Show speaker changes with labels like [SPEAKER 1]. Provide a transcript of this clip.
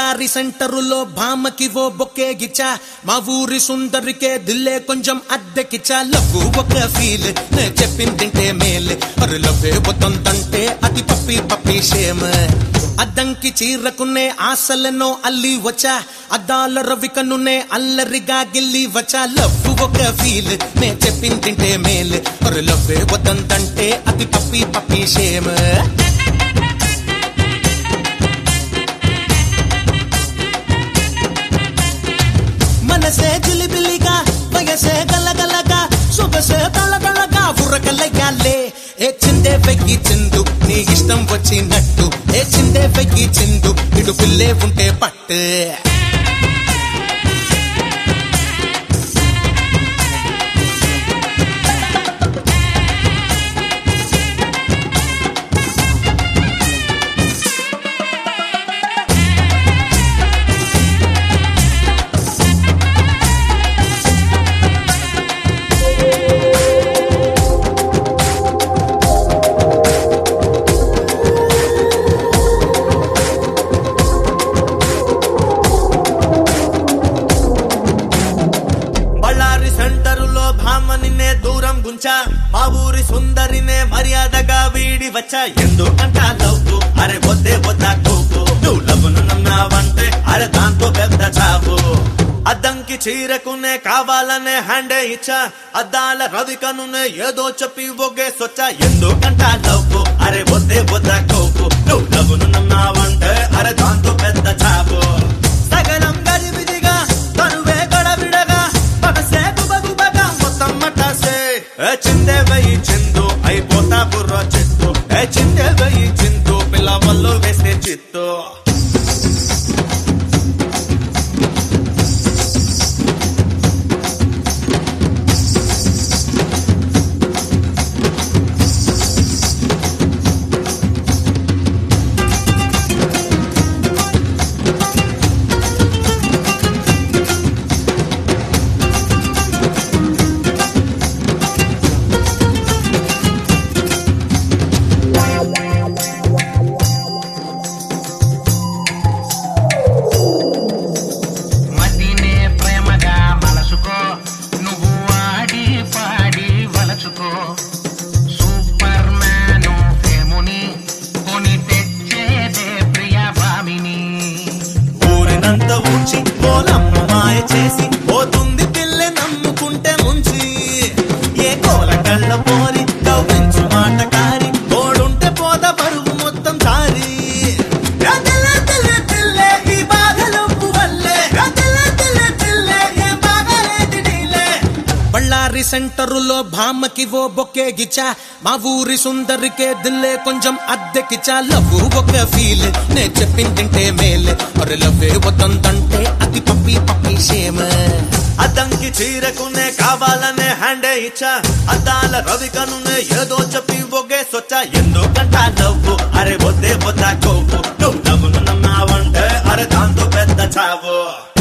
[SPEAKER 1] బళ్ళారి సెంటరులో భామకి ఓ బొక్కే గిచ్చా మా ఊరి సుందరికే దిల్లే కొంచెం అద్దెకిచ్చా లవ్వు ఒక ఫీల్ నే చెప్పిందింటే మేల్ అరు లవ్వే వద్దంతంటే అది పప్పి పప్పి షేమ్ అద్దంకి చీరకునే ఆశలెన్నో అల్లి వచ్చా అద్దాల రవికనునే అల్లరిగా గిల్లి వచ్చా లవ్వు ఒక ఫీల్ నే చెప్పిందింటే మేల్ అరు లవ్వే వద్దంతంటే అది పప్పి పప్పి షేమ్ మనసే జిలిబిలిగా వయసే గలగలగా సొగసే తలగలగా ఉరకలయ్యాలే ఏ చిందే వెయ్యి చిందు నీ ఇష్టం వచ్చినట్టు ఏ చిందే వెయ్యి చిందు ఇడు పిల్లే ఉంటే పట్టు
[SPEAKER 2] బళ్ళారి సెంటరులో భామనినే దూరం గుంచా మా ఊరి సుందరినే మర్యాదగా వీడి వచ్చా ఎందుకంట లవ్వు అరే వద్దే వద్దా కోపు నువ్వు లవ్వును నమ్మావంటే అరే దాంతో పెద్ద చావు అద్దంకి చీరకునే కావాలనే హ్యాండే ఇచ్చా అద్దాల రవికనునే ఏదో చెప్పి ఒగ్గేసొచ్చా ఎందుకంట లవ్వు అరే వద్దే వద్దా కోపు నువ్వు లవ్వును నమ్మావంటే అరే దాంతో పెద్ద చావు సగలం గజిబిజిగా తనువే గడబిడగా పగసే గుబగుబగా మొత్తం మటాసే ఏ చిందే వెయ్యి చిందు అయిపోతా బుర్ర చిత్తు ఏ చిందే వెయ్యి చిందు పిల్ల వల్లు వేసే చిత్తు
[SPEAKER 3] మదినే ప్రేమగా మలసుకో నువ్వు ఆడి పాడి వలచుకో సూపర్ మ్యాను ఫేముని కొని తెచ్చేదే ప్రియ భామిని
[SPEAKER 2] ఊరినంత ఊడ్చి కోలమ్మ మాయ చేసి పోతుంది పిల్లె నమ్ముకుంటే ముంచి ఏ కోల కళ్ళ పోరి కవ్వించు మాట కారి తోడుంటే పోత పరువు మొత్తం సారి ఏ తెల్ల తెల్ల తెల్లే ఈ బాధలొప్పు వల్లే ఏ తెల్ల తెల్ల తెల్లే ఏ బాధలేటి నీలే
[SPEAKER 1] బళ్ళారి సెంటరులో భామకి ఓ బొక్కే గిచ్చా మా ఊరి సుందరికే దిల్లే కొంచెం అద్దెకిచ్చా లవ్వు ఒక ఫీల్ నే చెప్పిందింటే మేల్ మరి లవ్వే వద్దంతంటే అది పప్పి పప్పి షేమ్
[SPEAKER 2] అద్దంకి చీరకునే కావాలనే హ్యాండే ఇచ్చా అద్దాల రవికనునే ఏదో చెప్పి ఒగ్గేసొచ్చా ఎందుకంట నవ్వు అరే వద్దే వద్దా కోపు నువ్వు నవ్వును నమ్మావంటే అరే దాంతో పెద్ద చావు